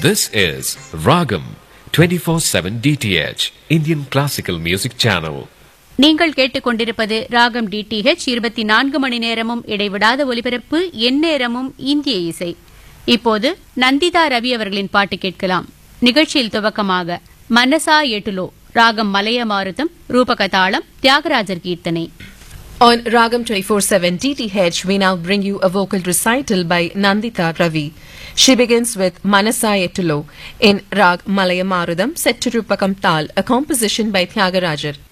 This is Ragam 24/7 DTH Indian Classical Music Channel. நீங்கள் கேட்டுக்கொண்டிருப்பது ராகம் டிடிஹெச் இருபத்தி நான்கு மணி நேரமும் இடைவிடாத ஒலிபரப்பு எந்நேரமும் இந்திய இசை இப்போது நந்திதா ரவி அவர்களின் பாட்டு கேட்கலாம் நிகழ்ச்சியில் துவக்கமாக மனசா எட்டுலோ ராகம் மலைய மாருதம் ரூபகதாளம் தியாகராஜர் கீர்த்தனை On Ragam 24/7 DTH, we now bring you a vocal recital by Nandita Ravi. She begins with Manasayatulo in Rag Malayamarudam set to Rupakam Tal, a composition by Tyagarajar.